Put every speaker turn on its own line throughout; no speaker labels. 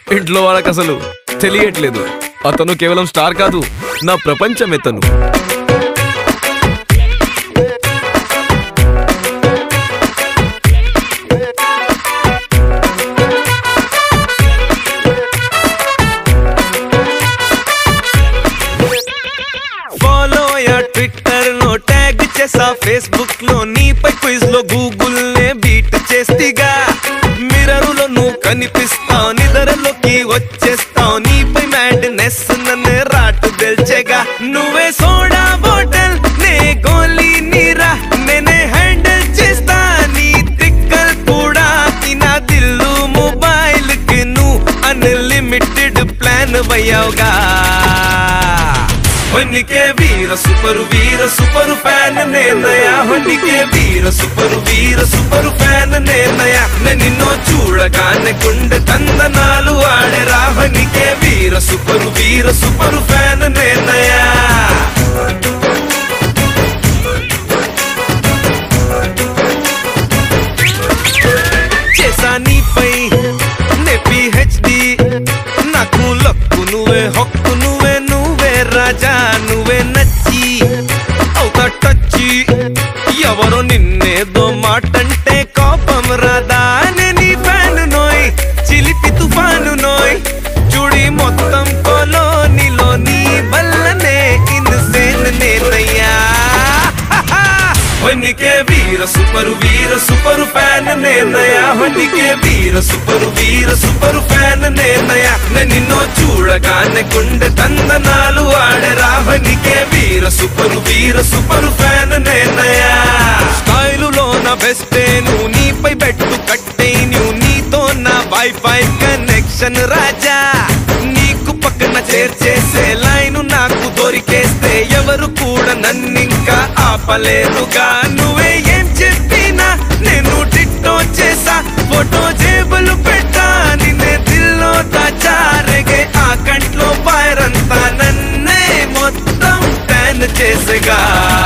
ఇంట్లో వాళ్ళకి అసలు తెలియట్లేదు అతను కేవలం స్టార్ కాదు నా ప్రపంచం ఎతను
ఫాలో యా ట్విట్టర్ లో ట్యాగ్ చేసా ఫేస్బుక్ లో నీపై క్విజ్ లో గూగుల్ నే బీట్ చేస్తిగా మిర్రర్ నువ్వు కనిపిస్తావు నిద్రలోకి వచ్చేస్తావు నీపై మ్యాడ్నెస్ నన్ను రాటు తెల్చేగా నువ్వే సోడా బాటిల్ నే గోలీ నీరా నేనే హ్యాండిల్ చేస్తా నీ తిక్కల్ కూడా ఈ నా దిల్లు మొబైల్ కి నువ్వు అన్లిమిటెడ్ ప్లాన్ వయ్యావుగా ಹೊನ್ನಿಗೆ ವೀರ ಸೂಪರು ವೀರ ಸೂಪರು ಫ್ಯಾನ್ ನೇನಯ ಹೊನ್ನಿಗೆ ವೀರ ಸೂಪರು ವೀರ ಸೂಪರು ಫ್ಯಾನ್ ನೇನಯ నిన్నో చూడగానే గుండె తందనాలు ఆడెరా ಹೊನ್నిಗೆ ವೀರ సూపరు వీర సూపరు ఫ్యాన్ నేనయా చేసా నీపై నే పిహెచ్డి నాకు లక్కు నువ్వే హక్కు నువ్వే నువ్వే రాజా నువ్వే నచ్చి అవుతా టచ్చి ఎవరో నిన్నేదో మాటంటే కోపం రాదా నే నీ ఫ్యాన్ నోయ్ చిలిపి తుఫాను నోయ్ చూడి మొత్తం కొలోనిలో నీ వల్లనే ఇన్సేన్ నేనయ్యా ಹೊನ್ನಿಗೆ ವೀರ ಸೂಪರು ವೀರ ಸೂಪರು ಫ್ಯಾನ್ ನೇನಯ ಹೊನ್ನಿಗೆ ವೀರ ಸೂಪರು ವೀರ ಸೂಪರು ಫ್ಯಾನ್ ನೇನಯ నిన్నో చూడగానే గుండె తందనాలు ఆడరా ಹೊನ್నిಗೆ ವೀರ సూపరు వీర సూపరు ఫ్యాన్ నేనయా స్టైలులో నా బెస్టే నువ్వు నీపై పెట్టు కట్టే నువ్వు నీతో నా వైఫై కనెక్షన్ రాజా నీకు పక్కన చేర్చేసే లైను నాకు దొరికేస్తే ఎవరు కూడా నన్నింకా ఆపలేరుగా నువ్వే ఏం చెప్పినా నేను డిట్టో చేసా ఫోటో జేబులు పెట్టా నిన్నే దిల్లో దాచారెగే ఆ కంట్లో ఫైర్ అంతా నన్నే మొత్తం ట్యాన్ చేసేగా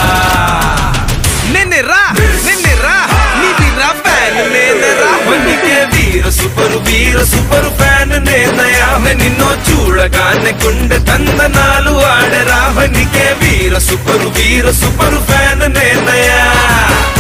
నిన్నెరా నిన్నెరా నీదిరా ఫ్యాన్ నేనరా వన్నికే వీర సూపరు వీర సూపరు ఫ్యాన్ నేనయా నిన్నో చూడగానే గుండె తందనాలు ఆడరా వన్నికే వీర సూపరు వీర సూపరు ఫ్యాన్ నేనయా